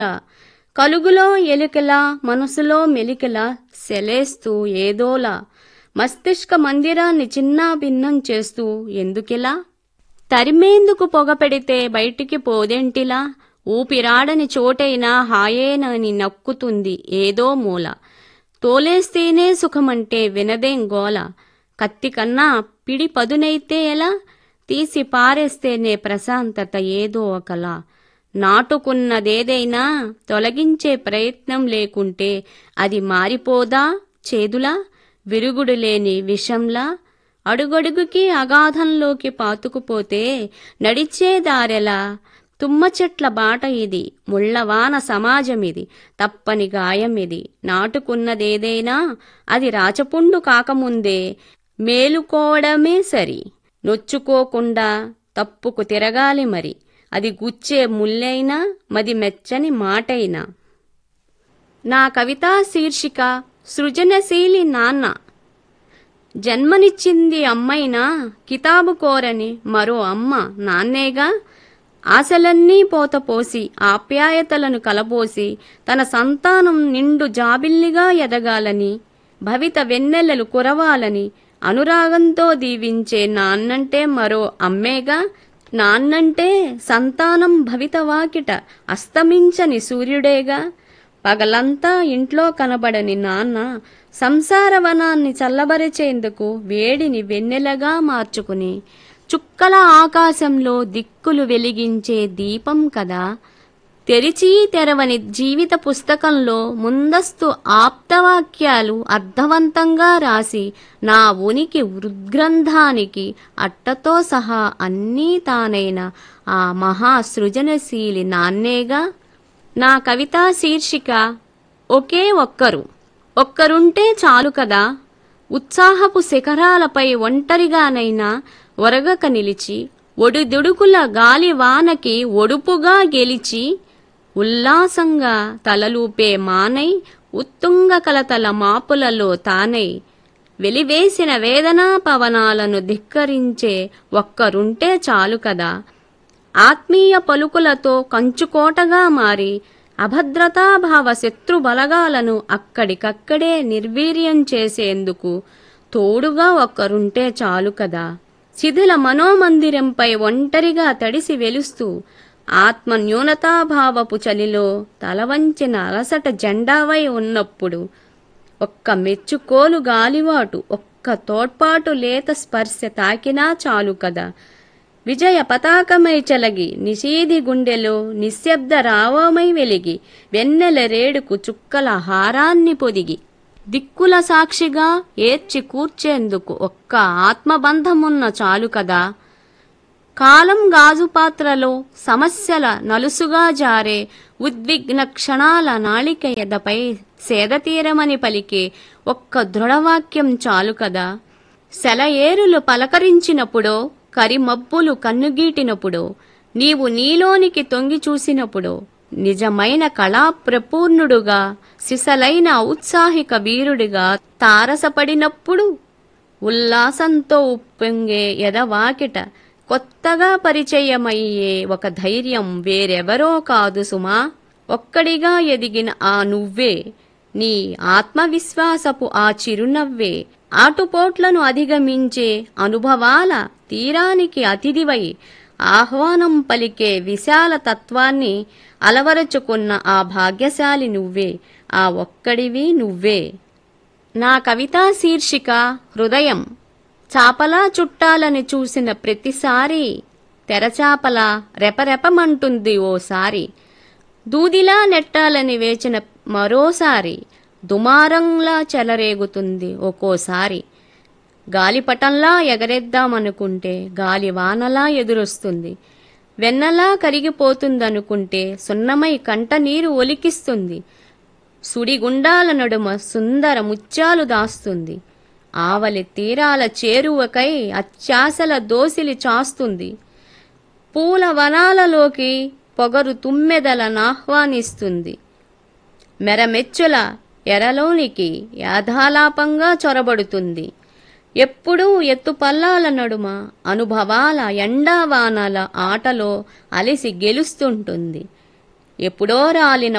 కలుగులో ఎలికలా మనసులో మెలికలా సెలేస్తూ ఏదోలా మస్తిష్క మందిరాన్ని చిన్నా భిన్నం చేస్తూ ఎందుకిలా తరిమేందుకు పొగ పెడితే బయటికి పోదెంటిలా ఊపిరాడని చోటైనా హాయేనని నక్కుతుంది ఏదో మూల తోలేస్తేనే సుఖమంటే వినదేం గోల కత్తి కన్నా పిడి పదునైతే ఎలా తీసి పారేస్తేనే ప్రశాంతత ఏదో ఒకలా నాటుకున్నదేదైనా తొలగించే ప్రయత్నం లేకుంటే అది మారిపోదా చేదులా విరుగుడు లేని విషంలా అడుగడుగుకి అగాధంలోకి పాతుకుపోతే నడిచే దారెలా తుమ్మ చెట్ల బాట ఇది ముళ్ళవాన సమాజమిది తప్పని గాయం ఇది నాటుకున్నదేదైనా అది రాచపుండు కాకముందే మేలుకోవడమే సరి నొచ్చుకోకుండా తప్పుకు తిరగాలి మరి అది గుచ్చే ముల్లైనా మది మెచ్చని మాటైనా నా కవితా శీర్షిక సృజనశీలి నాన్న జన్మనిచ్చింది అమ్మైనా కితాబు కోరని మరో అమ్మ నాన్నేగా ఆశలన్నీ పోతపోసి ఆప్యాయతలను కలబోసి తన సంతానం నిండు జాబిల్లిగా ఎదగాలని భవిత వెన్నెలలు కురవాలని అనురాగంతో దీవించే నాన్నంటే మరో అమ్మేగా నాన్నంటే సంతానం భవిత వాకిట అస్తమించని సూర్యుడేగా పగలంతా ఇంట్లో కనబడని నాన్న సంసార వనాన్ని చల్లబరిచేందుకు వేడిని వెన్నెలగా మార్చుకుని చుక్కల ఆకాశంలో దిక్కులు వెలిగించే దీపం కదా తెరిచి తెరవని జీవిత పుస్తకంలో ముందస్తు ఆప్తవాక్యాలు అర్థవంతంగా రాసి నా ఉనికి వృద్గ్రంథానికి అట్టతో సహా అన్నీ తానైన ఆ మహా సృజనశీలి నాన్నేగా నా కవితా శీర్షిక ఒకే ఒక్కరు ఒక్కరుంటే చాలు కదా ఉత్సాహపు శిఖరాలపై ఒంటరిగానైనా ఒరగక నిలిచి ఒడిదుడుకుల గాలివానకి ఒడుపుగా గెలిచి ఉల్లాసంగా తలలూపే మానై ఉత్తుంగ కలతల మాపులలో తానై వెలివేసిన వేదనా పవనాలను ధిక్కరించే ఒక్కరుంటే చాలు కదా ఆత్మీయ పలుకులతో కంచుకోటగా మారి అభద్రతాభావ శత్రు బలగాలను అక్కడికక్కడే నిర్వీర్యం చేసేందుకు తోడుగా ఒక్కరుంటే చాలు కదా శిథిల మనోమందిరంపై ఒంటరిగా తడిసి వెలుస్తూ ఆత్మ న్యూనతాభావపు చలిలో తలవంచిన అలసట జెండావై ఉన్నప్పుడు ఒక్క మెచ్చుకోలు గాలివాటు ఒక్క తోడ్పాటు లేత స్పర్శ తాకినా చాలు కదా విజయ పతాకమై చలగి నిషీధి గుండెలో నిశ్శబ్ద రావమై వెలిగి వెన్నెల రేడుకు చుక్కల హారాన్ని పొదిగి దిక్కుల సాక్షిగా ఏర్చి కూర్చేందుకు ఒక్క ఆత్మబంధమున్న చాలు కదా కాలం గాజు పాత్రలో సమస్యల నలుసుగా జారే ఉద్విగ్న క్షణాల నాళిక ఎదపై సేదతీరమని పలికే ఒక్క దృఢవాక్యం చాలు కదా సెలయేరులు పలకరించినప్పుడో కరిమబ్బులు కన్నుగీటినప్పుడో నీవు నీలోనికి తొంగి చూసినప్పుడో నిజమైన కళాప్రపూర్ణుడుగా సిసలైన ఔత్సాహిక వీరుడిగా తారసపడినప్పుడు ఉల్లాసంతో ఉప్పొంగే ఎదవాకిట కొత్తగా పరిచయమయ్యే ఒక ధైర్యం వేరెవరో కాదు సుమా ఒక్కడిగా ఎదిగిన ఆ నువ్వే నీ ఆత్మవిశ్వాసపు ఆ చిరునవ్వే ఆటుపోట్లను అధిగమించే అనుభవాల తీరానికి అతిథివై ఆహ్వానం పలికే విశాల తత్వాన్ని అలవరచుకున్న ఆ భాగ్యశాలి నువ్వే ఆ ఒక్కడివి నువ్వే నా కవితా శీర్షిక హృదయం చాపలా చుట్టాలని చూసిన ప్రతిసారి తెరచాపలా రెపరెపమంటుంది ఓసారి దూదిలా నెట్టాలని వేచిన మరోసారి దుమారంలా చెలరేగుతుంది ఒక్కోసారి గాలిపటంలా ఎగరేద్దామనుకుంటే గాలి వానలా ఎదురొస్తుంది వెన్నలా కరిగిపోతుందనుకుంటే సున్నమై కంట నీరు ఒలికిస్తుంది సుడిగుండాల నడుమ సుందర ముత్యాలు దాస్తుంది ఆవలి తీరాల చేరువకై అత్యాశల దోసిలి చాస్తుంది పూల వనాలలోకి పొగరు తుమ్మెదలనాహ్వానిస్తుంది మెరమెచ్చుల ఎరలోనికి యాధాలాపంగా చొరబడుతుంది ఎప్పుడూ ఎత్తుపల్లాల నడుమ అనుభవాల ఎండావానాల ఆటలో అలిసి గెలుస్తుంటుంది ఎప్పుడో రాలిన